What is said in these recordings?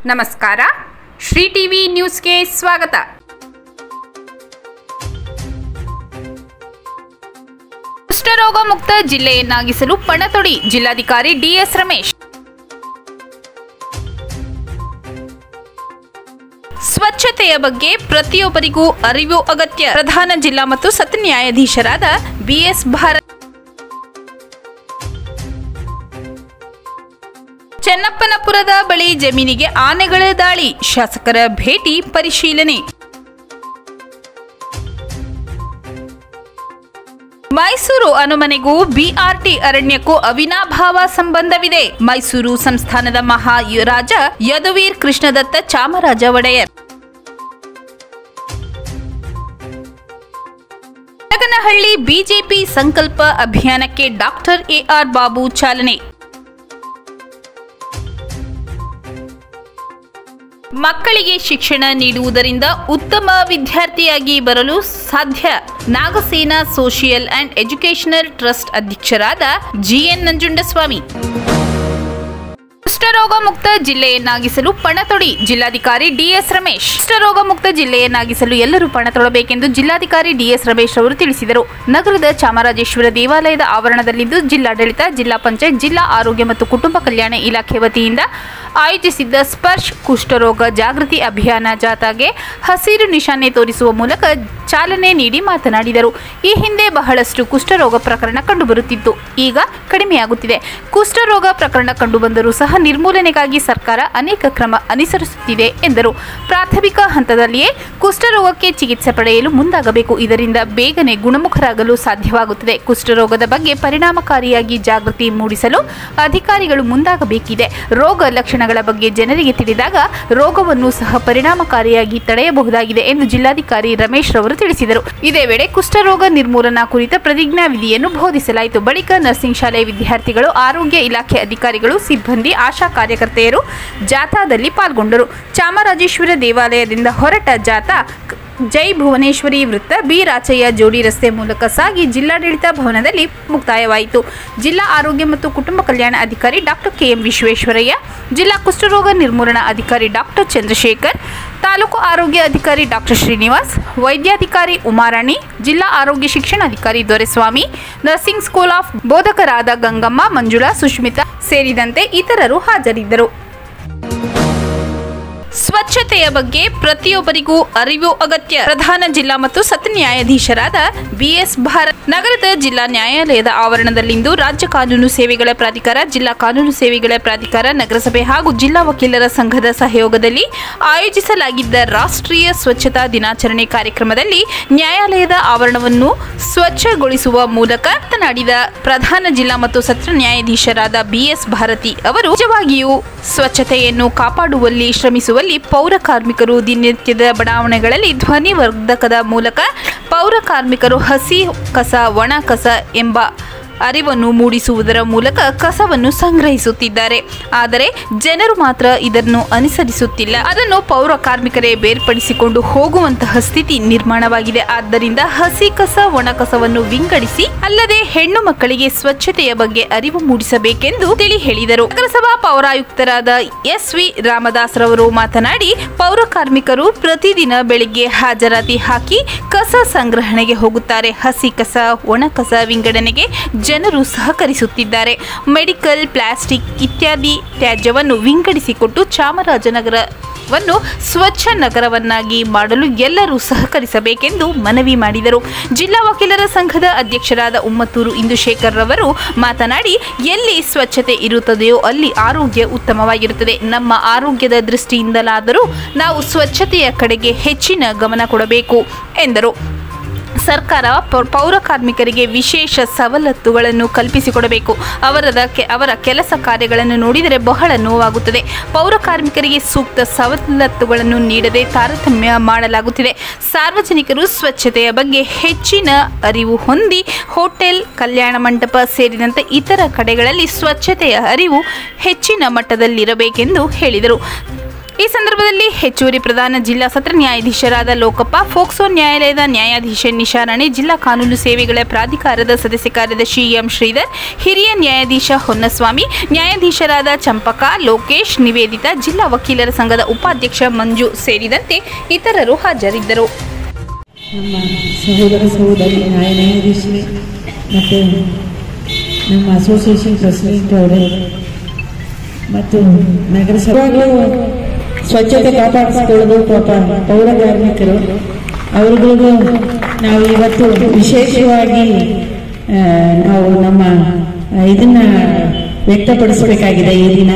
ನಮಸ್ಕಾರ ಶ್ರೀ ಟಿವಿ ನ್ಯೂಸ್ಗೆ ಸ್ವಾಗತ ಕುಷ್ಠರೋಗ ಮುಕ್ತ ಜಿಲ್ಲೆಯನ್ನಾಗಿಸಲು ಪಣತೊಡಿ ಜಿಲ್ಲಾಧಿಕಾರಿ ಡಿಎಸ್ ರಮೇಶ್ ಸ್ವಚ್ಛತೆಯ ಬಗ್ಗೆ ಪ್ರತಿಯೊಬ್ಬರಿಗೂ ಅರಿವು ಅಗತ್ಯ ಪ್ರಧಾನ ಜಿಲ್ಲಾ ಮತ್ತು ಸತ್ರ ನ್ಯಾಯಾಧೀಶರಾದ ಬಿಎಸ್ ಭಾರತ್ ಚೆನ್ನಪ್ಪನಪುರದ ಬಳಿ ಜಮೀನಿಗೆ ಆನೆಗಳ ದಾಳಿ ಶಾಸಕರ ಭೇಟಿ ಪರಿಶೀಲನೆ ಮೈಸೂರು ಅನುಮನೆಗೂ ಬಿಆರ್ಟಿ ಅರಣ್ಯಕ್ಕೂ ಅವಿನಾಭಾವ ಸಂಬಂಧವಿದೆ ಮೈಸೂರು ಸಂಸ್ಥಾನದ ಮಹಾರಾಜ ಯದುವೀರ್ ಕೃಷ್ಣದತ್ತ ಚಾಮರಾಜ ಒಡೆಯರ್ ನಾಗನಹಳ್ಳಿ ಬಿಜೆಪಿ ಸಂಕಲ್ಪ ಅಭಿಯಾನಕ್ಕೆ ಡಾಕ್ಟರ್ ಎಆರ್ ಬಾಬು ಚಾಲನೆ ಮಕ್ಕಳಿಗೆ ಶಿಕ್ಷಣ ನೀಡುವುದರಿಂದ ಉತ್ತಮ ವಿದ್ಯಾರ್ಥಿಯಾಗಿ ಬರಲು ಸಾಧ್ಯ Nagasena social and educational trust ಅಧ್ಯಕ್ಷರಾದ ಜಿಎನ್ ನಂಜುಂಡಸ್ವಾಮಿ ಕುಷ್ಠರೋಗ ಮುಕ್ತ ಜಿಲ್ಲೆಯನ್ನಾಗಿಸಲು ಪಣತೊಡಿ ಜಿಲ್ಲಾಧಿಕಾರಿ ಡಿಎಸ್ ರಮೇಶ್ ಕುಷ್ಠರೋಗ ಮುಕ್ತ ಜಿಲ್ಲೆಯನ್ನಾಗಿಸಲು ಎಲ್ಲರೂ ಪಣ ತೊಡಬೇಕೆಂದು ಜಿಲ್ಲಾಧಿಕಾರಿ ಡಿಎಸ್ ರಮೇಶ್ ಅವರು ತಿಳಿಸಿದರು ನಗರದ ಚಾಮರಾಜೇಶ್ವರ ದೇವಾಲಯದ ಆವರಣದಲ್ಲಿಂದು ಜಿಲ್ಲಾಡಳಿತ ಜಿಲ್ಲಾ ಪಂಚಾಯತ್ ಜಿಲ್ಲಾ ಆರೋಗ್ಯ ಮತ್ತು ಕುಟುಂಬ ಕಲ್ಯಾಣ ಇಲಾಖೆ ವತಿಯಿಂದ ಆಯೋಜಿಸಿದ್ದ ಸ್ಪರ್ಶ್ ಕುಷ್ಠರೋಗ ಜಾಗೃತಿ ಅಭಿಯಾನ ಜಾಥಾಗೆ ಹಸಿರು ನಿಶಾನೆ ತೋರಿಸುವ ಮೂಲಕ ಚಾಲನೆ ನೀಡಿ ಮಾತನಾಡಿದರು ಈ ಹಿಂದೆ ಬಹಳಷ್ಟು ಕುಷ್ಠರೋಗ ಪ್ರಕರಣ ಕಂಡುಬರುತ್ತಿತ್ತು ಈಗ ಕಡಿಮೆಯಾಗುತ್ತಿದೆ ಕುಷ್ಠರೋಗ ಪ್ರಕರಣ ಕಂಡುಬಂದರೂ ಸಹ ನಿರ್ಮೂಲನೆಗಾಗಿ ಸರ್ಕಾರ ಅನೇಕ ಕ್ರಮ ಅನುಸರಿಸುತ್ತಿದೆ ಎಂದರು ಪ್ರಾಥಮಿಕ ಹಂತದಲ್ಲಿಯೇ ಕುಷ್ಠರೋಗಕ್ಕೆ ಚಿಕಿತ್ಸೆ ಪಡೆಯಲು ಮುಂದಾಗಬೇಕು ಇದರಿಂದ ಬೇಗನೆ ಗುಣಮುಖರಾಗಲು ಸಾಧ್ಯವಾಗುತ್ತದೆ ಕುಷ್ಠರೋಗದ ಬಗ್ಗೆ ಪರಿಣಾಮಕಾರಿಯಾಗಿ ಜಾಗೃತಿ ಮೂಡಿಸಲು ಅಧಿಕಾರಿಗಳು ಮುಂದಾಗಬೇಕಿದೆ ರೋಗ ಲಕ್ಷಣಗಳ ಬಗ್ಗೆ ಜನರಿಗೆ ತಿಳಿದಾಗ ರೋಗವನ್ನು ಸಹ ಪರಿಣಾಮಕಾರಿಯಾಗಿ ತಡೆಯಬಹುದಾಗಿದೆ ಎಂದು ಜಿಲ್ಲಾಧಿಕಾರಿ ರಮೇಶ್ ರವರು ತಿಳಿಸಿದರು ಇದೇ ವೇಳೆ ಕುಷ್ಠರೋಗ ನಿರ್ಮೂಲನಾ ಕುರಿತ ಪ್ರತಿಜ್ಞಾ ವಿಧಿಯನ್ನು ಬೋಧಿಸಲಾಯಿತು ಬಳಿಕ ನರ್ಸಿಂಗ್ ಶಾಲೆ ವಿದ್ಯಾರ್ಥಿಗಳು ಆರೋಗ್ಯ ಇಲಾಖೆ ಅಧಿಕಾರಿಗಳು ಸಿಬ್ಬಂದಿ ಆಶಾ ಕಾರ್ಯಕರ್ತೆಯರು ಜಾಥಾದಲ್ಲಿ ಪಾಲ್ಗೊಂಡರು ಚಾಮರಾಜೇಶ್ವರ ದೇವಾಲಯದಿಂದ ಹೊರಟ ಜಾಥಾ ಜೈ ಭುವನೇಶ್ವರಿ ವೃತ್ತ ಬಿ ರಾಚಯ್ಯ ಜೋಡಿ ರಸ್ತೆ ಮೂಲಕ ಸಾಗಿ ಜಿಲ್ಲಾಡಳಿತ ಭವನದಲ್ಲಿ ಮುಕ್ತಾಯವಾಯಿತು ಜಿಲ್ಲಾ ಆರೋಗ್ಯ ಮತ್ತು ಕುಟುಂಬ ಕಲ್ಯಾಣ ಅಧಿಕಾರಿ ಡಾಕ್ಟರ್ ಕೆಎಂ ವಿಶ್ವೇಶ್ವರಯ್ಯ ಜಿಲ್ಲಾ ಕುಷ್ಠರೋಗ ನಿರ್ಮೂಲನಾ ಅಧಿಕಾರಿ ಡಾಕ್ಟರ್ ಚಂದ್ರಶೇಖರ್ ತಾಲೂಕು ಆರೋಗ್ಯ ಅಧಿಕಾರಿ ಡಾಕ್ಟರ್ ಶ್ರೀನಿವಾಸ್ ವೈದ್ಯಾಧಿಕಾರಿ ಉಮಾರಾಣಿ ಜಿಲ್ಲಾ ಆರೋಗ್ಯ ಶಿಕ್ಷಣಾಧಿಕಾರಿ ದೊರೆಸ್ವಾಮಿ ನರ್ಸಿಂಗ್ ಸ್ಕೂಲ್ ಆಫ್ ಬೋಧಕರಾದ ಗಂಗಮ್ಮ ಮಂಜುಳಾ ಸುಷ್ಮಿತಾ ಸೇರಿದಂತೆ ಇತರರು ಹಾಜರಿದ್ದರು ಸ್ವಚ್ಛತೆಯ ಬಗ್ಗೆ ಪ್ರತಿಯೊಬ್ಬರಿಗೂ ಅರಿವು ಅಗತ್ಯ ಪ್ರಧಾನ ಜಿಲ್ಲಾ ಮತ್ತು ಸತ್ರ ನ್ಯಾಯಾಧೀಶರಾದ ಬಿಎಸ್ ಭಾರತ್ ನಗರದ ಜಿಲ್ಲಾ ನ್ಯಾಯಾಲಯದ ಆವರಣದಲ್ಲಿಂದು ರಾಜ್ಯ ಕಾನೂನು ಸೇವೆಗಳ ಪ್ರಾಧಿಕಾರ ಜಿಲ್ಲಾ ಕಾನೂನು ಸೇವೆಗಳ ಪ್ರಾಧಿಕಾರ ನಗರಸಭೆ ಹಾಗೂ ಜಿಲ್ಲಾ ವಕೀಲರ ಸಂಘದ ಸಹಯೋಗದಲ್ಲಿ ಆಯೋಜಿಸಲಾಗಿದ್ದ ರಾಷ್ಟ್ರೀಯ ಸ್ವಚ್ಛತಾ ದಿನಾಚರಣೆ ಕಾರ್ಯಕ್ರಮದಲ್ಲಿ ನ್ಯಾಯಾಲಯದ ಆವರಣವನ್ನು ಸ್ವಚ್ಛಗೊಳಿಸುವ ಮೂಲಕ ಮಾತನಾಡಿದ ಪ್ರಧಾನ ಜಿಲ್ಲಾ ಮತ್ತು ಸತ್ರ ನ್ಯಾಯಾಧೀಶರಾದ ಬಿಎಸ್ ಭಾರತಿ ಅವರು ನಿಜವಾಗಿಯೂ ಸ್ವಚ್ಛತೆಯನ್ನು ಕಾಪಾಡುವಲ್ಲಿ ಶ್ರಮಿಸುವಲ್ಲಿ ಪೌರ ಕಾರ್ಮಿಕರು ದಿನನಿತ್ಯದ ಬಡಾವಣೆಗಳಲ್ಲಿ ಧ್ವನಿವರ್ಧಕದ ಮೂಲಕ ಪೌರ ಕಾರ್ಮಿಕರು ಹಸಿ ಕಸ ಒಣ ಕಸ ಎಂಬ ಅರಿವನ್ನು ಮೂಡಿಸುವುದರ ಮೂಲಕ ಕಸವನ್ನು ಸಂಗ್ರಹಿಸುತ್ತಿದ್ದಾರೆ ಆದರೆ ಜನರು ಮಾತ್ರ ಇದನ್ನು ಅನುಸರಿಸುತ್ತಿಲ್ಲ ಅದನ್ನು ಪೌರ ಕಾರ್ಮಿಕರೇ ಬೇರ್ಪಡಿಸಿಕೊಂಡು ಹೋಗುವಂತಹ ಸ್ಥಿತಿ ನಿರ್ಮಾಣವಾಗಿದೆ ಆದ್ದರಿಂದ ಹಸಿ ಕಸ ಒಣ ಕಸವನ್ನು ವಿಂಗಡಿಸಿ ಅಲ್ಲದೆ ಹೆಣ್ಣು ಮಕ್ಕಳಿಗೆ ಸ್ವಚ್ಛತೆಯ ಬಗ್ಗೆ ಅರಿವು ಮೂಡಿಸಬೇಕೆಂದು ತಿಳಿ ಹೇಳಿದರು ನಗರಸಭಾ ಪೌರಾಯುಕ್ತರಾದ ಎಸ್ ವಿ ರಾಮದಾಸ್ರವರು ಮಾತನಾಡಿ ಪೌರ ಕಾರ್ಮಿಕರು ಪ್ರತಿದಿನ ಬೆಳಿಗ್ಗೆ ಹಾಜರಾತಿ ಹಾಕಿ ಕಸ ಸಂಗ್ರಹಣೆಗೆ ಹೋಗುತ್ತಾರೆ ಹಸಿ ಕಸ ಒಣ ಕಸ ವಿಂಗಡಣೆಗೆ ಜನರು ಸಹಕರಿಸುತ್ತಿದ್ದಾರೆ ಮೆಡಿಕಲ್ ಪ್ಲಾಸ್ಟಿಕ್ ಇತ್ಯಾದಿ ತ್ಯಾಜ್ಯವನ್ನು ವಿಂಗಡಿಸಿಕೊಟ್ಟು ಚಾಮರಾಜನಗರವನ್ನು ಸ್ವಚ್ಛ ನಗರವನ್ನಾಗಿ ಮಾಡಲು ಎಲ್ಲರೂ ಸಹಕರಿಸಬೇಕೆಂದು ಮನವಿ ಮಾಡಿದರು ಜಿಲ್ಲಾ ವಕೀಲರ ಸಂಘದ ಅಧ್ಯಕ್ಷರಾದ ಉಮ್ಮತ್ತೂರು ಇಂದುಶೇಖರ್ ರವರು ಮಾತನಾಡಿ ಎಲ್ಲಿ ಸ್ವಚ್ಛತೆ ಇರುತ್ತದೆಯೋ ಅಲ್ಲಿ ಆರೋಗ್ಯ ಉತ್ತಮವಾಗಿರುತ್ತದೆ ನಮ್ಮ ಆರೋಗ್ಯದ ದೃಷ್ಟಿಯಿಂದಲಾದರೂ ನಾವು ಸ್ವಚ್ಛತೆಯ ಕಡೆಗೆ ಹೆಚ್ಚಿನ ಗಮನ ಕೊಡಬೇಕು ಎಂದರು ಸರ್ಕಾರ ಪೌ- ಪೌರ ಕಾರ್ಮಿಕರಿಗೆ ವಿಶೇಷ ಸವಲತ್ತುಗಳನ್ನು ಕಲ್ಪಿಸಿಕೊಡಬೇಕು ಅವರದ ಕೆ- ಅವರ ಕೆಲಸ ಕಾರ್ಯಗಳನ್ನು ನೋಡಿದರೆ ಬಹಳ ನೋವಾಗುತ್ತದೆ ಪೌರ ಕಾರ್ಮಿಕರಿಗೆ ಸೂಕ್ತ ಸವಲತ್ತುಗಳನ್ನು ನೀಡದೆ ತಾರತಮ್ಯ ಮಾಡಲಾಗುತ್ತಿದೆ ಸಾರ್ವಜನಿಕರು ಸ್ವಚ್ಛತೆಯ ಬಗ್ಗೆ ಹೆಚ್ಚಿನ ಅರಿವು ಹೊಂದಿ ಹೋಟೆಲ್ ಕಲ್ಯಾಣ ಮಂಟಪ ಸೇರಿದಂತೆ ಇತರ ಕಡೆಗಳಲ್ಲಿ ಸ್ವಚ್ಛತೆಯ ಅರಿವು ಹೆಚ್ಚಿನ ಮಟ್ಟದಲ್ಲಿರಬೇಕೆಂದು ಹೇಳಿದರು ಈ ಸಂದರ್ಭದಲ್ಲಿ ಹೆಚ್ಚುವರಿ ಪ್ರಧಾನ ಜಿಲ್ಲಾ ಸತ್ರ ನ್ಯಾಯಾಧೀಶರಾದ ಲೋಕಪ್ಪ ಫೋಕ್ಸೋ ನ್ಯಾಯಾಲಯದ ನ್ಯಾಯಾಧೀಶ ನಿಶಾರಾಣಿ ಜಿಲ್ಲಾ ಕಾನೂನು ಸೇವೆಗಳ ಪ್ರಾಧಿಕಾರದ ಸದಸ್ಯ ಕಾರ್ಯದರ್ಶಿ ಎಂ ಶ್ರೀಧರ್ ಹಿರಿಯ ನ್ಯಾಯಾಧೀಶ ಹೊನ್ನಸ್ವಾಮಿ ನ್ಯಾಯಾಧೀಶರಾದ ಚಂಪಕ ಲೋಕೇಶ್ ನಿವೇದಿತಾ ಜಿಲ್ಲಾ ವಕೀಲರ ಸಂಘದ ಉಪಾಧ್ಯಕ್ಷ ಮಂಜು ಸೇರಿದಂತೆ ಇತರರು ಹಾಜರಿದ್ದರು ನಮ್ಮ ಸಹೋದರ ಸಹೋದರಿ ನ್ಯಾಯ ನ್ಯಾಯಾಧೀಶರೇ ಮತ್ತು ನಮ್ಮ ಅಸೋಸಿಯೇಷನ್ ಪ್ರೆಸಿಡೆಂಟ್ ಅವರೇ ಮತ್ತು ನಗರಸಭೆಗಳು ಸ್ವಚ್ಛತೆ ಕಾಪಾಡಿಸ್ಕೊಳ್ಳೋದು ಪಾಪ ಪೌರ ಕಾರ್ಮಿಕರು ಅವ್ರಿಗೂ ನಾವು ಇವತ್ತು ವಿಶೇಷವಾಗಿ ಆ, ನಾವು ನಮ್ಮ ಆ, ಇದನ್ನ ವ್ಯಕ್ತಪಡಿಸಬೇಕಾಗಿದೆ ಈ ದಿನ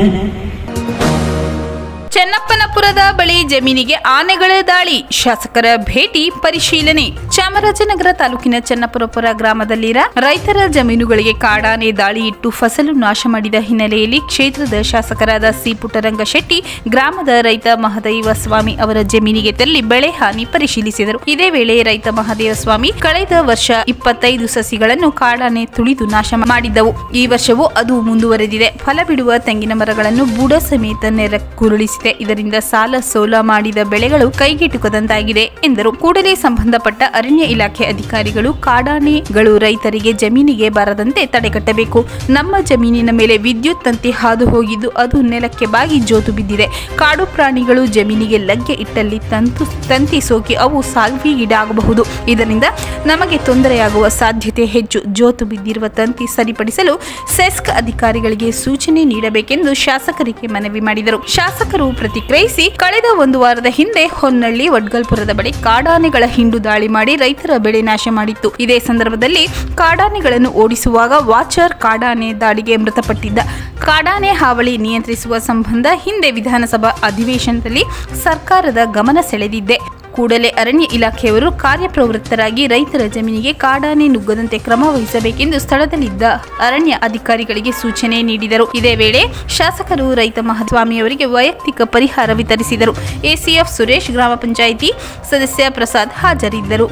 ಚೆನ್ನಪ್ಪನಪುರದ ಬಳಿ ಜಮೀನಿಗೆ ಆನೆಗಳ ದಾಳಿ ಶಾಸಕರ ಭೇಟಿ ಪರಿಶೀಲನೆ ಚಾಮರಾಜನಗರ ತಾಲೂಕಿನ ಚೆನ್ನಪ್ಪನಪುರ ಗ್ರಾಮದಲ್ಲಿರ ರೈತರ ಜಮೀನುಗಳಿಗೆ ಕಾಡಾನೆ ದಾಳಿ ಇಟ್ಟು ಫಸಲು ನಾಶ ಮಾಡಿದ ಹಿನ್ನೆಲೆಯಲ್ಲಿ ಕ್ಷೇತ್ರದ ಶಾಸಕರಾದ ಸಿ ಪುಟ್ಟರಂಗ ಶೆಟ್ಟಿ ಗ್ರಾಮದ ರೈತ ಮಹದೇವ ಸ್ವಾಮಿ ಅವರ ಜಮೀನಿಗೆ ತೆರಳಿ ಬೆಳೆ ಹಾನಿ ಪರಿಶೀಲಿಸಿದರು ಇದೇ ವೇಳೆ ರೈತ ಮಹದೇವ ಸ್ವಾಮಿ ಕಳೆದ ವರ್ಷ ಇಪ್ಪತ್ತೈದು ಸಸಿಗಳನ್ನು ಕಾಡಾನೆ ತುಳಿದು ನಾಶ ಮಾಡಿದ್ದವು ಈ ವರ್ಷವೂ ಅದು ಮುಂದುವರೆದಿದೆ ಫಲ ಬಿಡುವ ತೆಂಗಿನ ಮರಗಳನ್ನು ಬುಡ ಸಮೇತ ನೆರಕುರುಳಿಸಿದೆ ಇದರಿಂದ ಸಾಲ ಸೋಲ ಮಾಡಿದ ಬೆಳೆಗಳು ಕೈಗೆಟುಕದಂತಾಗಿದೆ ಎಂದರು ಕೂಡಲೇ ಸಂಬಂಧಪಟ್ಟ ಅರಣ್ಯ ಇಲಾಖೆ ಅಧಿಕಾರಿಗಳು ಕಾಡಾನೆಗಳು ರೈತರಿಗೆ ಜಮೀನಿಗೆ ಬರದಂತೆ ತಡೆಗಟ್ಟಬೇಕು ನಮ್ಮ ಜಮೀನಿನ ಮೇಲೆ ವಿದ್ಯುತ್ ತಂತಿ ಹಾದು ಹೋಗಿದ್ದು ಅದು ನೆಲಕ್ಕೆ ಬಾಗಿ ಜೋತು ಬಿದ್ದಿದೆ ಕಾಡು ಪ್ರಾಣಿಗಳು ಜಮೀನಿಗೆ ಲಗ್ಗೆ ಇಟ್ಟಲ್ಲಿ ತಂತು ತಂತಿ ಸೋಕಿ ಅವು ಸಾವಿಗೀಡಾಗಬಹುದು ಇದರಿಂದ ನಮಗೆ ತೊಂದರೆಯಾಗುವ ಸಾಧ್ಯತೆ ಹೆಚ್ಚು ಜೋತು ಬಿದ್ದಿರುವ ತಂತಿ ಸರಿಪಡಿಸಲು ಸೆಸ್ಕ್ ಅಧಿಕಾರಿಗಳಿಗೆ ಸೂಚನೆ ನೀಡಬೇಕೆಂದು ಶಾಸಕರಿಗೆ ಮನವಿ ಮಾಡಿದರು ಶಾಸಕರು ಪ್ರತಿಕ್ರಿಯಿಸಿ ಕಳೆದ ಒಂದು ವಾರದ ಹಿಂದೆ ಹೊನ್ನಳ್ಳಿ ವಡ್ಗಲ್ಪುರದ ಬಳಿ ಕಾಡಾನೆಗಳ ಹಿಂಡು ದಾಳಿ ಮಾಡಿ ರೈತರ ಬೆಳೆ ನಾಶ ಮಾಡಿತ್ತು ಇದೇ ಸಂದರ್ಭದಲ್ಲಿ ಕಾಡಾನೆಗಳನ್ನು ಓಡಿಸುವಾಗ ವಾಚರ್ ಕಾಡಾನೆ ದಾಳಿಗೆ ಮೃತಪಟ್ಟಿದ್ದ ಕಾಡಾನೆ ಹಾವಳಿ ನಿಯಂತ್ರಿಸುವ ಸಂಬಂಧ ಹಿಂದೆ ವಿಧಾನಸಭಾ ಅಧಿವೇಶನದಲ್ಲಿ ಸರ್ಕಾರದ ಗಮನ ಸೆಳೆದಿದ್ದೆ ಕೂಡಲೇ ಅರಣ್ಯ ಇಲಾಖೆಯವರು ಕಾರ್ಯಪ್ರವೃತ್ತರಾಗಿ ರೈತರ ಜಮೀನಿಗೆ ಕಾಡಾನೆ ನುಗ್ಗದಂತೆ ಕ್ರಮ ವಹಿಸಬೇಕೆಂದು ಸ್ಥಳದಲ್ಲಿದ್ದ ಅರಣ್ಯ ಅಧಿಕಾರಿಗಳಿಗೆ ಸೂಚನೆ ನೀಡಿದರು ಇದೇ ವೇಳೆ ಶಾಸಕರು ರೈತ ಮಹಸ್ವಾಮಿಯವರಿಗೆ ವೈಯಕ್ತಿಕ ಪರಿಹಾರ ವಿತರಿಸಿದರು ಎಸಿಎಫ್ ಸುರೇಶ್ ಗ್ರಾಮ ಪಂಚಾಯಿತಿ ಸದಸ್ಯ ಪ್ರಸಾದ್ ಹಾಜರಿದ್ದರು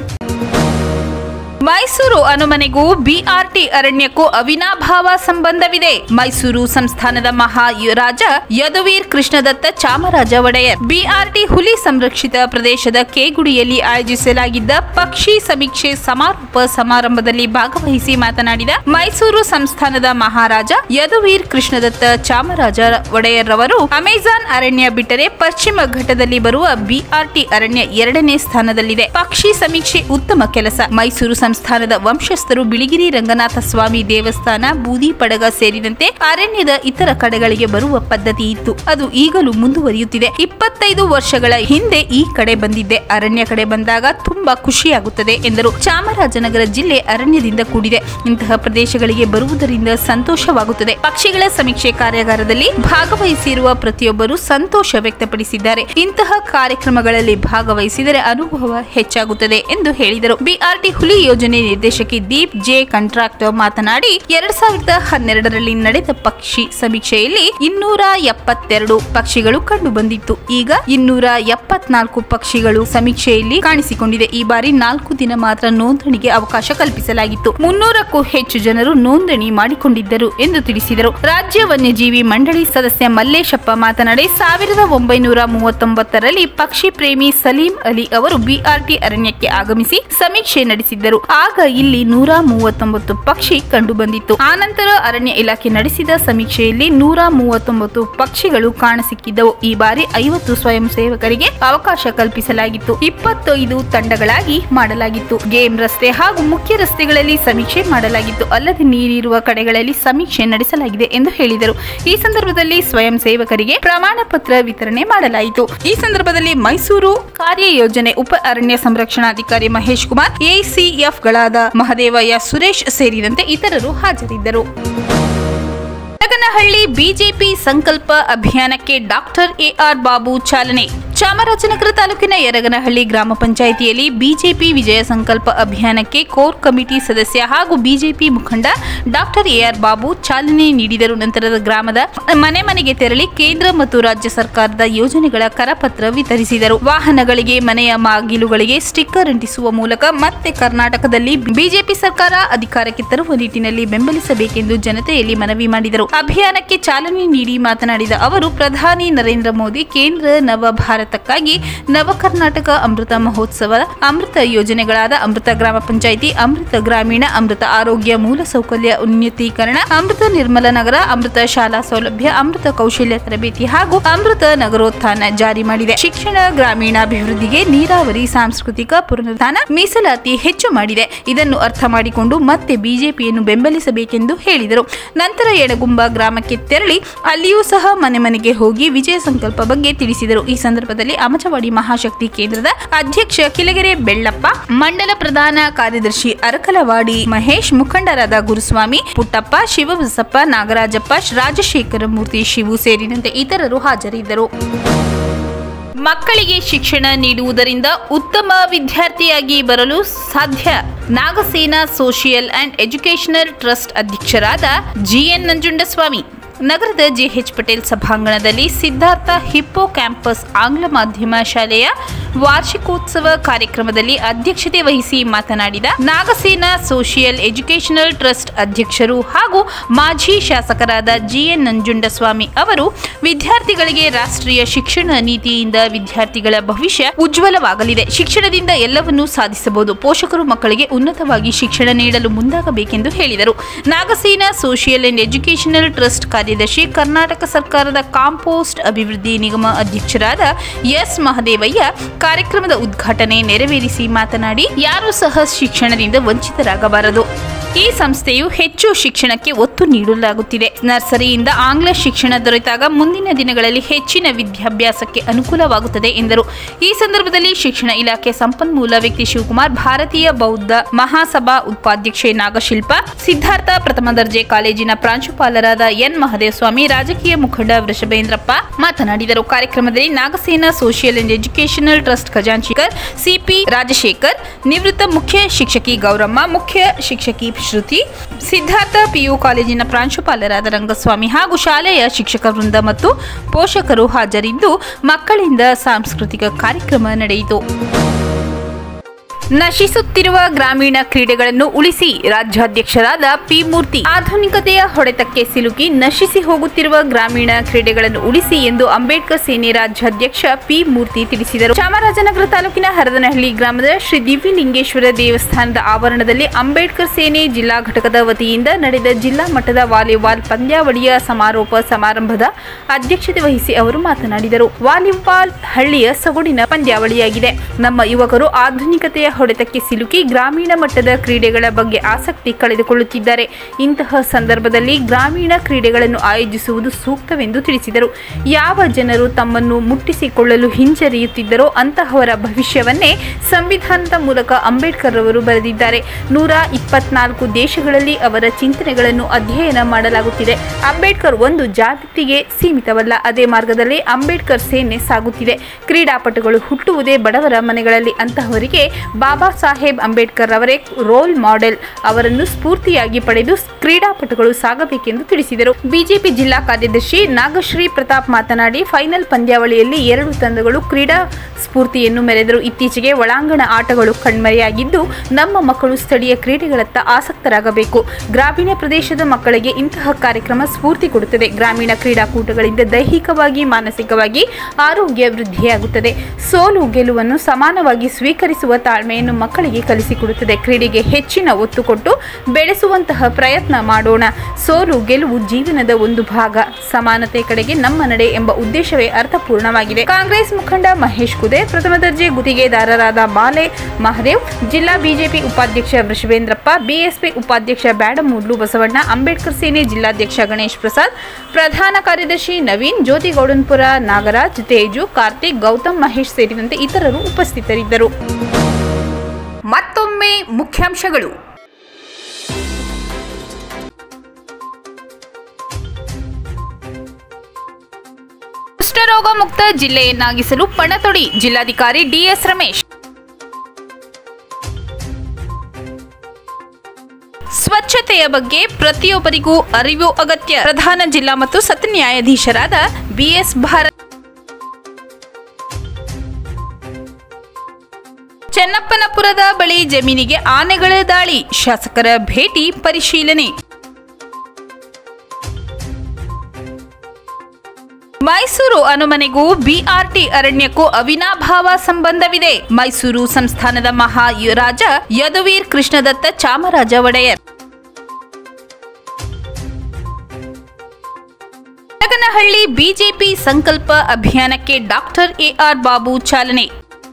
ಮೈಸೂರು ಅನುಮನೆಗೂ ಬಿಆರ್ಟಿ ಅರಣ್ಯಕ್ಕೂ ಅವಿನಾಭಾವ ಸಂಬಂಧವಿದೆ ಮೈಸೂರು ಸಂಸ್ಥಾನದ ಮಹಾ ರಾಜ ಯದುವೀರ್ ಕೃಷ್ಣದತ್ತ ಚಾಮರಾಜ ಒಡೆಯರ್ ಬಿಆರ್ಟಿ ಹುಲಿ ಸಂರಕ್ಷಿತ ಪ್ರದೇಶದ ಕೇಗುಡಿಯಲ್ಲಿ ಆಯೋಜಿಸಲಾಗಿದ್ದ ಪಕ್ಷಿ ಸಮೀಕ್ಷೆ ಸಮಾರೋಪ ಸಮಾರಂಭದಲ್ಲಿ ಭಾಗವಹಿಸಿ ಮಾತನಾಡಿದ ಮೈಸೂರು ಸಂಸ್ಥಾನದ ಮಹಾರಾಜ ಯದುವೀರ್ ಕೃಷ್ಣದತ್ತ ಚಾಮರಾಜ ಒಡೆಯರ್ ರವರು ಅಮೆಜಾನ್ ಅರಣ್ಯ ಬಿಟ್ಟರೆ ಪಶ್ಚಿಮ ಘಟ್ಟದಲ್ಲಿ ಬರುವ ಬಿಆರ್ಟಿ ಅರಣ್ಯ ಎರಡನೇ ಸ್ಥಾನದಲ್ಲಿದೆ ಪಕ್ಷಿ ಸಮೀಕ್ಷೆ ಉತ್ತಮ ಕೆಲಸ ಮೈಸೂರು ಸಂಸ್ಥಾನದ ವಂಶಸ್ಥರು ಬಿಳಿಗಿರಿ ರಂಗನಾಥ ಸ್ವಾಮಿ ದೇವಸ್ಥಾನ ಬೂದಿ ಪಡಗ ಸೇರಿದಂತೆ ಅರಣ್ಯದ ಇತರ ಕಡೆಗಳಿಗೆ ಬರುವ ಪದ್ಧತಿ ಇತ್ತು ಅದು ಈಗಲೂ ಮುಂದುವರಿಯುತ್ತಿದೆ ಇಪ್ಪತ್ತೈದು ವರ್ಷಗಳ ಹಿಂದೆ ಈ ಕಡೆ ಬಂದಿದ್ದೆ ಅರಣ್ಯ ಕಡೆ ಬಂದಾಗ ತುಂಬಾ ಖುಷಿಯಾಗುತ್ತದೆ ಎಂದರು ಚಾಮರಾಜನಗರ ಜಿಲ್ಲೆ ಅರಣ್ಯದಿಂದ ಕೂಡಿದೆ ಇಂತಹ ಪ್ರದೇಶಗಳಿಗೆ ಬರುವುದರಿಂದ ಸಂತೋಷವಾಗುತ್ತದೆ ಪಕ್ಷಿಗಳ ಸಮೀಕ್ಷೆ ಕಾರ್ಯಾಗಾರದಲ್ಲಿ ಭಾಗವಹಿಸಿರುವ ಪ್ರತಿಯೊಬ್ಬರು ಸಂತೋಷ ವ್ಯಕ್ತಪಡಿಸಿದ್ದಾರೆ ಇಂತಹ ಕಾರ್ಯಕ್ರಮಗಳಲ್ಲಿ ಭಾಗವಹಿಸಿದರೆ ಅನುಭವ ಹೆಚ್ಚಾಗುತ್ತದೆ ಎಂದು ಹೇಳಿದರು ಬಿಆರ್ಟಿ ಹುಲಿ ಯೋಜನೆ ನಿರ್ದೇಶಕಿ ದೀಪ್ ಜೆ ಕಾಂಟ್ರಾಕ್ಟರ್ ಮಾತನಾಡಿ ಎರಡ್ ಸಾವಿರದ ಹನ್ನೆರಡರಲ್ಲಿ ನಡೆದ ಪಕ್ಷಿ ಸಮೀಕ್ಷೆಯಲ್ಲಿ ಇನ್ನೂರ ಎಪ್ಪತ್ತೆರಡು ಪಕ್ಷಿಗಳು ಕಂಡು ಬಂದಿತ್ತು ಈಗ ಇನ್ನೂರ ಎಪ್ಪತ್ನಾಲ್ಕು ಪಕ್ಷಿಗಳು ಸಮೀಕ್ಷೆಯಲ್ಲಿ ಕಾಣಿಸಿಕೊಂಡಿದೆ ಈ ಬಾರಿ ನಾಲ್ಕು ದಿನ ಮಾತ್ರ ನೋಂದಣಿಗೆ ಅವಕಾಶ ಕಲ್ಪಿಸಲಾಗಿತ್ತು ಮುನ್ನೂರಕ್ಕೂ ಹೆಚ್ಚು ಜನರು ನೋಂದಣಿ ಮಾಡಿಕೊಂಡಿದ್ದರು ಎಂದು ತಿಳಿಸಿದರು ರಾಜ್ಯ ವನ್ಯಜೀವಿ ಮಂಡಳಿ ಸದಸ್ಯ ಮಲ್ಲೇಶಪ್ಪ ಮಾತನಾಡಿ ಸಾವಿರದ ಒಂಬೈನೂರ ಮೂವತ್ತೊಂಬತ್ತರಲ್ಲಿ ಪಕ್ಷಿ ಪ್ರೇಮಿ ಸಲೀಂ ಅಲಿ ಅವರು ಬಿಆರ್ಟಿ ಅರಣ್ಯಕ್ಕೆ ಆಗಮಿಸಿ ಸಮೀಕ್ಷೆ ನಡೆಸಿದ್ದರು ಆಗ ಇಲ್ಲಿ ನೂರ ಮೂವತ್ತೊಂಬತ್ತು ಪಕ್ಷಿ ಕಂಡು ಬಂದಿತ್ತು ಆನಂತರ ಅರಣ್ಯ ಇಲಾಖೆ ನಡೆಸಿದ ಸಮೀಕ್ಷೆಯಲ್ಲಿ ನೂರ ಮೂವತ್ತೊಂಬತ್ತು ಪಕ್ಷಿಗಳು ಕಾಣಸಿಕ್ಕಿದ್ದವು ಈ ಬಾರಿ ಐವತ್ತು ಸ್ವಯಂ ಸೇವಕರಿಗೆ ಅವಕಾಶ ಕಲ್ಪಿಸಲಾಗಿತ್ತು ಇಪ್ಪತ್ತೈದು ತಂಡಗಳಾಗಿ ಮಾಡಲಾಗಿತ್ತು ಗೇಮ್ ರಸ್ತೆ ಹಾಗೂ ಮುಖ್ಯ ರಸ್ತೆಗಳಲ್ಲಿ ಸಮೀಕ್ಷೆ ಮಾಡಲಾಗಿತ್ತು ಅಲ್ಲದೆ ನೀರಿರುವ ಕಡೆಗಳಲ್ಲಿ ಸಮೀಕ್ಷೆ ನಡೆಸಲಾಗಿದೆ ಎಂದು ಹೇಳಿದರು ಈ ಸಂದರ್ಭದಲ್ಲಿ ಸ್ವಯಂ ಸೇವಕರಿಗೆ ಪ್ರಮಾಣ ಪತ್ರ ವಿತರಣೆ ಮಾಡಲಾಯಿತು ಈ ಸಂದರ್ಭದಲ್ಲಿ ಮೈಸೂರು ಕಾರ್ಯಯೋಜನೆ ಉಪ ಅರಣ್ಯ ಸಂರಕ್ಷಣಾಧಿಕಾರಿ ಮಹೇಶ್ ಕುಮಾರ್ ಎಸಿಎಫ್ ಗಳಾದ ಮಹದೇವಯ್ಯ ಸುರೇಶ್ ಸೇರಿದಂತೆ ಇತರರು ಹಾಜರಿದ್ದರು ಹಳ್ಳಿ ಬಿಜೆಪಿ ಸಂಕಲ್ಪ ಅಭಿಯಾನಕ್ಕೆ ಡಾಕ್ಟರ್ ಎಆರ್ ಬಾಬು ಚಾಲನೆ ಚಾಮರಾಜನಗರ ತಾಲೂಕಿನ ಯರಗನಹಳ್ಳಿ ಗ್ರಾಮ ಪಂಚಾಯಿತಿಯಲ್ಲಿ ಬಿಜೆಪಿ ವಿಜಯ ಸಂಕಲ್ಪ ಅಭಿಯಾನಕ್ಕೆ ಕೋರ್ ಕಮಿಟಿ ಸದಸ್ಯ ಹಾಗೂ ಬಿಜೆಪಿ ಮುಖಂಡ ಡಾಕ್ಟರ್ ಎಆರ್ ಬಾಬು ಚಾಲನೆ ನೀಡಿದರು ನಂತರದ ಗ್ರಾಮದ ಮನೆ ಮನೆಗೆ ತೆರಳಿ ಕೇಂದ್ರ ಮತ್ತು ರಾಜ್ಯ ಸರ್ಕಾರದ ಯೋಜನೆಗಳ ಕರಪತ್ರ ವಿತರಿಸಿದರು ವಾಹನಗಳಿಗೆ ಮನೆಯ ಮಾಗಿಲುಗಳಿಗೆ ಸ್ಟಿಕ್ಕರ್ ಅಂಟಿಸುವ ಮೂಲಕ ಮತ್ತೆ ಕರ್ನಾಟಕದಲ್ಲಿ ಬಿಜೆಪಿ ಸರ್ಕಾರ ಅಧಿಕಾರಕ್ಕೆ ತರುವ ನಿಟ್ಟಿನಲ್ಲಿ ಬೆಂಬಲಿಸಬೇಕೆಂದು ಜನತೆಯಲ್ಲಿ ಮನವಿ ಮಾಡಿದರು ಅಭಿಯಾನಕ್ಕೆ ಚಾಲನೆ ನೀಡಿ ಮಾತನಾಡಿದ ಅವರು ಪ್ರಧಾನಿ ನರೇಂದ್ರ ಮೋದಿ ಕೇಂದ್ರ ನವ ಭಾರತಕ್ಕಾಗಿ ನವ ಕರ್ನಾಟಕ ಅಮೃತ ಮಹೋತ್ಸವ ಅಮೃತ ಯೋಜನೆಗಳಾದ ಅಮೃತ ಗ್ರಾಮ ಪಂಚಾಯಿತಿ ಅಮೃತ ಗ್ರಾಮೀಣ ಅಮೃತ ಆರೋಗ್ಯ ಮೂಲಸೌಕರ್ಯ ಉನ್ನತೀಕರಣ ಅಮೃತ ನಿರ್ಮಲ ನಗರ ಅಮೃತ ಶಾಲಾ ಸೌಲಭ್ಯ ಅಮೃತ ಕೌಶಲ್ಯ ತರಬೇತಿ ಹಾಗೂ ಅಮೃತ ನಗರೋತ್ಥಾನ ಜಾರಿ ಮಾಡಿದೆ ಶಿಕ್ಷಣ ಗ್ರಾಮೀಣಾಭಿವೃದ್ಧಿಗೆ ನೀರಾವರಿ ಸಾಂಸ್ಕೃತಿಕ ಪುನರುತ್ಥಾನ ಮೀಸಲಾತಿ ಹೆಚ್ಚು ಮಾಡಿದೆ ಇದನ್ನು ಅರ್ಥ ಮಾಡಿಕೊಂಡು ಮತ್ತೆ ಬಿಜೆಪಿಯನ್ನು ಬೆಂಬಲಿಸಬೇಕೆಂದು ಹೇಳಿದರು ನಂತರ ಎಡಗುಂಬ ಗ್ರಾಮಕ್ಕೆ ತೆರಳಿ ಅಲ್ಲಿಯೂ ಸಹ ಮನೆ ಮನೆಗೆ ಹೋಗಿ ವಿಜಯ ಸಂಕಲ್ಪ ಬಗ್ಗೆ ತಿಳಿಸಿದರು ಈ ಸಂದರ್ಭದಲ್ಲಿ ಅಮಚವಾಡಿ ಮಹಾಶಕ್ತಿ ಕೇಂದ್ರದ ಅಧ್ಯಕ್ಷ ಕಿಲಗೆರೆ ಬೆಳ್ಳಪ್ಪ ಮಂಡಲ ಪ್ರಧಾನ ಕಾರ್ಯದರ್ಶಿ ಅರಕಲವಾಡಿ ಮಹೇಶ್ ಮುಖಂಡರಾದ ಗುರುಸ್ವಾಮಿ ಪುಟ್ಟಪ್ಪ ಶಿವಬಸಪ್ಪ ನಾಗರಾಜಪ್ಪ ರಾಜಶೇಖರ ಮೂರ್ತಿ ಶಿವು ಸೇರಿದಂತೆ ಇತರರು ಹಾಜರಿದ್ದರು ಮಕ್ಕಳಿಗೆ ಶಿಕ್ಷಣ ನೀಡುವುದರಿಂದ ಉತ್ತಮ ವಿದ್ಯಾರ್ಥಿಯಾಗಿ ಬರಲು ಸಾಧ್ಯ Nagasena social and educational trust ಅಧ್ಯಕ್ಷರಾದ ಜಿಎನ್ ನಂಜುಂಡಸ್ವಾಮಿ ನಗರದ ಜೆಎಚ್ ಪಟೇಲ್ ಸಭಾಂಗಣದಲ್ಲಿ ಸಿದ್ಧಾರ್ಥ ಹಿಪ್ಪೋ ಕ್ಯಾಂಪಸ್ ಆಂಗ್ಲ ಮಾಧ್ಯಮ ಶಾಲೆಯ ವಾರ್ಷಿಕೋತ್ಸವ ಕಾರ್ಯಕ್ರಮದಲ್ಲಿ ಅಧ್ಯಕ್ಷತೆ ವಹಿಸಿ ಮಾತನಾಡಿದ ನಾಗಸೇನಾ ಸೋಷಿಯಲ್ ಎಜುಕೇಷನಲ್ ಟ್ರಸ್ಟ್ ಅಧ್ಯಕ್ಷರು ಹಾಗೂ ಮಾಜಿ ಶಾಸಕರಾದ ಜಿಎನ್ ನಂಜುಂಡಸ್ವಾಮಿ ಅವರು ವಿದ್ಯಾರ್ಥಿಗಳಿಗೆ ರಾಷ್ಟ್ರೀಯ ಶಿಕ್ಷಣ ನೀತಿಯಿಂದ ವಿದ್ಯಾರ್ಥಿಗಳ ಭವಿಷ್ಯ ಉಜ್ವಲವಾಗಲಿದೆ ಶಿಕ್ಷಣದಿಂದ ಎಲ್ಲವನ್ನೂ ಸಾಧಿಸಬಹುದು ಪೋಷಕರು ಮಕ್ಕಳಿಗೆ ಉನ್ನತವಾಗಿ ಶಿಕ್ಷಣ ನೀಡಲು ಮುಂದಾಗಬೇಕೆಂದು ಹೇಳಿದರು Nagasena social and educational trust ಕಾರ್ಯದರ್ಶಿ ಕರ್ನಾಟಕ ಸರ್ಕಾರದ ಕಾಂಪೋಸ್ಟ್ ಅಭಿವೃದ್ಧಿ ನಿಗಮ ಅಧ್ಯಕ್ಷರಾದ ಎಸ್ ಮಹದೇವಯ್ಯ ಕಾರ್ಯಕ್ರಮದ ಉದ್ಘಾಟನೆ ನೆರವೇರಿಸಿ ಮಾತನಾಡಿ ಯಾರೂ ಸಹ ಶಿಕ್ಷಣದಿಂದ ವಂಚಿತರಾಗಬಾರದು ಈ ಸಂಸ್ಥೆಯು ಹೆಚ್ಚು ಶಿಕ್ಷಣಕ್ಕೆ ಒತ್ತು ನೀಡಲಾಗುತ್ತಿದೆ ನರ್ಸರಿಯಿಂದ ಆಂಗ್ಲ ಶಿಕ್ಷಣ ದೊರೆತಾಗ ಮುಂದಿನ ದಿನಗಳಲ್ಲಿ ಹೆಚ್ಚಿನ ವಿದ್ಯಾಭ್ಯಾಸಕ್ಕೆ ಅನುಕೂಲವಾಗುತ್ತದೆ ಎಂದರು ಈ ಸಂದರ್ಭದಲ್ಲಿ ಶಿಕ್ಷಣ ಇಲಾಖೆ ಸಂಪನ್ಮೂಲ ವ್ಯಕ್ತಿ ಶಿವಕುಮಾರ್ ಭಾರತೀಯ ಬೌದ್ಧ ಮಹಾಸಭಾ ಉಪಾಧ್ಯಕ್ಷೆ ನಾಗಶಿಲ್ಪ ಸಿದ್ಧಾರ್ಥ ಪ್ರಥಮ ದರ್ಜೆ ಕಾಲೇಜಿನ ಪ್ರಾಂಶುಪಾಲರಾದ ಎನ್ ಮಹದೇವಸ್ವಾಮಿ ರಾಜಕೀಯ ಮುಖಂಡ ವೃಷಭೇಂದ್ರಪ್ಪ ಮಾತನಾಡಿದರು ಕಾರ್ಯಕ್ರಮದಲ್ಲಿ Nagasena social and educational trust ಖಜಾಂಚಿಕರ್ ಸಿಪಿ ರಾಜಶೇಖರ್ ನಿವೃತ್ತ ಮುಖ್ಯ ಶಿಕ್ಷಕಿ ಗೌರಮ್ಮ ಮುಖ್ಯ ಶಿಕ್ಷಕಿ ಶ್ರುತಿ ಸಿದ್ಧಾರ್ಥ ಪಿಯು ಕಾಲೇಜಿನ ಪ್ರಾಂಶುಪಾಲರಾದ ರಂಗಸ್ವಾಮಿ ಹಾಗೂ ಶಾಲೆಯ ಶಿಕ್ಷಕ ವೃಂದ ಮತ್ತು ಪೋಷಕರು ಹಾಜರಿದ್ದು ಮಕ್ಕಳಿಂದ ಸಾಂಸ್ಕೃತಿಕ ಕಾರ್ಯಕ್ರಮ ನಡೆಯಿತು ನಶಿಸುತ್ತಿರುವ ಗ್ರಾಮೀಣ ಕ್ರೀಡೆಗಳನ್ನು ಉಳಿಸಿ ರಾಜ್ಯಾಧ್ಯಕ್ಷರಾದ ಪಿ ಮೂರ್ತಿ ಆಧುನಿಕತೆಯ ಹೊಡೆತಕ್ಕೆ ಸಿಲುಕಿ ನಶಿಸಿ ಹೋಗುತ್ತಿರುವ ಗ್ರಾಮೀಣ ಕ್ರೀಡೆಗಳನ್ನು ಉಳಿಸಿ ಎಂದು ಅಂಬೇಡ್ಕರ್ ಸೇನೆ ರಾಜ್ಯಾಧ್ಯಕ್ಷ ಪಿ ಮೂರ್ತಿ ತಿಳಿಸಿದರು ಚಾಮರಾಜನಗರ ತಾಲೂಕಿನ ಹರದನಹಳ್ಳಿ ಗ್ರಾಮದ ಶ್ರೀ ದಿವ್ಯಲಿಂಗೇಶ್ವರ ದೇವಸ್ಥಾನದ ಆವರಣದಲ್ಲಿ ಅಂಬೇಡ್ಕರ್ ಸೇನೆ ಜಿಲ್ಲಾ ಘಟಕದ ವತಿಯಿಂದ ನಡೆದ ಜಿಲ್ಲಾ ಮಟ್ಟದ ವಾಲಿಬಾಲ್ ಪಂದ್ಯಾವಳಿಯ ಸಮಾರೋಪ ಸಮಾರಂಭದ ಅಧ್ಯಕ್ಷತೆ ವಹಿಸಿ ಅವರು ಮಾತನಾಡಿದರು ವಾಲಿಬಾಲ್ ಹಳ್ಳಿಯ ಸೊಗಡಿನ ಪಂದ್ಯಾವಳಿಯಾಗಿದೆ ನಮ್ಮ ಯುವಕರು ಆಧುನಿಕತೆಯ ಹೊಡೆತಕ್ಕೆ ಸಿಲುಕಿ ಗ್ರಾಮೀಣ ಮಟ್ಟದ ಕ್ರೀಡೆಗಳ ಬಗ್ಗೆ ಆಸಕ್ತಿ ಕಳೆದುಕೊಳ್ಳುತ್ತಿದ್ದಾರೆ ಇಂತಹ ಸಂದರ್ಭದಲ್ಲಿ ಗ್ರಾಮೀಣ ಕ್ರೀಡೆಗಳನ್ನು ಆಯೋಜಿಸುವುದು ಸೂಕ್ತವೆಂದು ತಿಳಿಸಿದರು ಯಾವ ಜನರು ತಮ್ಮನ್ನು ಮುಟ್ಟಿಸಿಕೊಳ್ಳಲು ಹಿಂಜರಿಯುತ್ತಿದ್ದರೋ ಅಂತಹವರ ಭವಿಷ್ಯವನ್ನೇ ಸಂವಿಧಾನದ ಮೂಲಕ ಅಂಬೇಡ್ಕರ್ ಅವರು ಬರೆದಿದ್ದಾರೆ ನೂರ ಇಪ್ಪತ್ನಾಲ್ಕು ದೇಶಗಳಲ್ಲಿ ಅವರ ಚಿಂತನೆಗಳನ್ನು ಅಧ್ಯಯನ ಮಾಡಲಾಗುತ್ತಿದೆ ಅಂಬೇಡ್ಕರ್ ಒಂದು ಜಾತಿಗೆ ಸೀಮಿತವಲ್ಲ ಅದೇ ಮಾರ್ಗದಲ್ಲಿ ಅಂಬೇಡ್ಕರ್ ಸೇನೆ ಸಾಗುತ್ತಿದೆ ಕ್ರೀಡಾಪಟುಗಳು ಹುಟ್ಟುವುದೇ ಬಡವರ ಮನೆಗಳಲ್ಲಿ ಅಂತಹವರಿಗೆ ಬಾಬಾ ಸಾಹೇಬ್ ಅಂಬೇಡ್ಕರ್ ಅವರೇ ರೋಲ್ ಮಾಡೆಲ್ ಅವರನ್ನು ಸ್ಫೂರ್ತಿಯಾಗಿ ಪಡೆದು ಕ್ರೀಡಾಪಟುಗಳು ಸಾಗಬೇಕೆಂದು ತಿಳಿಸಿದರು ಬಿಜೆಪಿ ಜಿಲ್ಲಾ ಕಾರ್ಯದರ್ಶಿ ನಾಗಶ್ರೀ ಪ್ರತಾಪ್ ಮಾತನಾಡಿ ಫೈನಲ್ ಪಂದ್ಯಾವಳಿಯಲ್ಲಿ ಎರಡು ತಂಡಗಳು ಕ್ರೀಡಾ ಸ್ಫೂರ್ತಿಯನ್ನು ಮೆರೆದರು ಇತ್ತೀಚೆಗೆ ಒಳಾಂಗಣ ಆಟಗಳು ಕಣ್ಮರೆಯಾಗಿದ್ದು ನಮ್ಮ ಮಕ್ಕಳು ಸ್ಥಳೀಯ ಕ್ರೀಡೆಗಳತ್ತ ಆಸಕ್ತರಾಗಬೇಕು ಗ್ರಾಮೀಣ ಪ್ರದೇಶದ ಮಕ್ಕಳಿಗೆ ಇಂತಹ ಕಾರ್ಯಕ್ರಮ ಸ್ಫೂರ್ತಿ ಕೊಡುತ್ತದೆ ಗ್ರಾಮೀಣ ಕ್ರೀಡಾಕೂಟಗಳಿಂದ ದೈಹಿಕವಾಗಿ ಮಾನಸಿಕವಾಗಿ ಆರೋಗ್ಯ ವೃದ್ಧಿಯಾಗುತ್ತದೆ ಸೋಲು ಗೆಲುವನ್ನು ಸಮಾನವಾಗಿ ಸ್ವೀಕರಿಸುವ ತಾಳ್ಮೆಯನ್ನು ಮಕ್ಕಳಿಗೆ ಕಲಿಸಿಕೊಡುತ್ತದೆ ಕ್ರೀಡೆಗೆ ಹೆಚ್ಚಿನ ಒತ್ತು ಕೊಟ್ಟು ಬೆಳೆಸುವಂತಹ ಪ್ರಯತ್ನ ಮಾಡೋಣ ಸೋಲು ಗೆಲುವು ಜೀವನದ ಒಂದು ಭಾಗ ಸಮಾನತೆ ಕಡೆಗೆ ನಮ್ಮ ನಡೆ ಎಂಬ ಉದ್ದೇಶವೇ ಅರ್ಥಪೂರ್ಣವಾಗಿದೆ ಕಾಂಗ್ರೆಸ್ ಮುಖಂಡ ಮಹೇಶ್ ಕುದೇರ್ ಪ್ರಥಮ ದರ್ಜೆ ಗುತ್ತಿಗೆದಾರರಾದ ಮಾಲೆ ಮಹದೇವ್ ಜಿಲ್ಲಾ ಬಿಜೆಪಿ ಉಪಾಧ್ಯಕ್ಷ ವೃಷಭೇಂದ್ರಪ್ಪ ಬಿಎಸ್ಪಿ ಉಪಾಧ್ಯಕ್ಷ ಬ್ಯಾಡಮೂಡ್ಲು ಬಸವಣ್ಣ ಅಂಬೇಡ್ಕರ್ ಸೇನೆ ಜಿಲ್ಲಾಧ್ಯಕ್ಷ ಗಣೇಶ್ ಪ್ರಸಾದ್ ಪ್ರಧಾನ ಕಾರ್ಯದರ್ಶಿ ನವೀನ್ ಜ್ಯೋತಿ ಗೌಡನ್ಪುರ ನಾಗರಾಜ್ ತೇಜು ಕಾರ್ತಿಕ್ ಗೌತಮ್ ಮಹೇಶ್ ಸೇರಿದಂತೆ ಇತರರು ಉಪಸ್ಥಿತರಿದ್ದರು ಮತ್ತೊಮ್ಮೆ ಮುಖ್ಯಾಂಶಗಳು ದುಷ್ಟ ಕುಷ್ಠರೋಗ ಮುಕ್ತ ಜಿಲ್ಲೆಯನ್ನಾಗಿಸಲು ಪಣತೊಡಿ ಜಿಲ್ಲಾಧಿಕಾರಿ ಡಿಎಸ್ ರಮೇಶ್ ಸ್ವಚ್ಛತೆಯ ಬಗ್ಗೆ ಪ್ರತಿಯೊಬ್ಬರಿಗೂ ಅರಿವು ಅಗತ್ಯ ಪ್ರಧಾನ ಜಿಲ್ಲಾ ಮತ್ತು ಸತ್ರ ನ್ಯಾಯಾಧೀಶರಾದ ಬಿಎಸ್ ಭಾರತ್ ಚೆನ್ನಪ್ಪನಪುರದ ಬಳಿ ಜಮೀನಿಗೆ ಆನೆಗಳ ದಾಳಿ ಶಾಸಕರ ಭೇಟಿ ಪರಿಶೀಲನೆ ಮೈಸೂರು ಅನುಮನೆಗೂ ಬಿಆರ್ಟಿ ಅರಣ್ಯಕ್ಕೂ ಅವಿನಾಭಾವ ಸಂಬಂಧವಿದೆ ಮೈಸೂರು ಸಂಸ್ಥಾನದ ಮಹಾ ರಾಜ ಯದುವೀರ್ ಕೃಷ್ಣದತ್ತ ಚಾಮರಾಜ ಒಡೆಯರ್ ನಾಗನಹಳ್ಳಿ ಬಿಜೆಪಿ ಸಂಕಲ್ಪ ಅಭಿಯಾನಕ್ಕೆ ಡಾಕ್ಟರ್ ಎಆರ್ ಬಾಬು ಚಾಲನೆ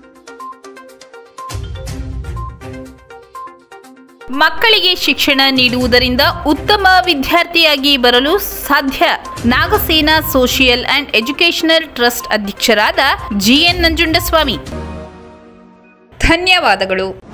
ಮಕ್ಕಳಿಗೆ ಶಿಕ್ಷಣ ನೀಡುವುದರಿಂದ ಉತ್ತಮ ವಿದ್ಯಾರ್ಥಿಯಾಗಿ ಬರಲು ಸಾಧ್ಯ Nagasena social and educational trust ಅಧ್ಯಕ್ಷರಾದ ಜಿಎನ್ ನಂಜುಂಡಸ್ವಾಮಿ ಧನ್ಯವಾದಗಳು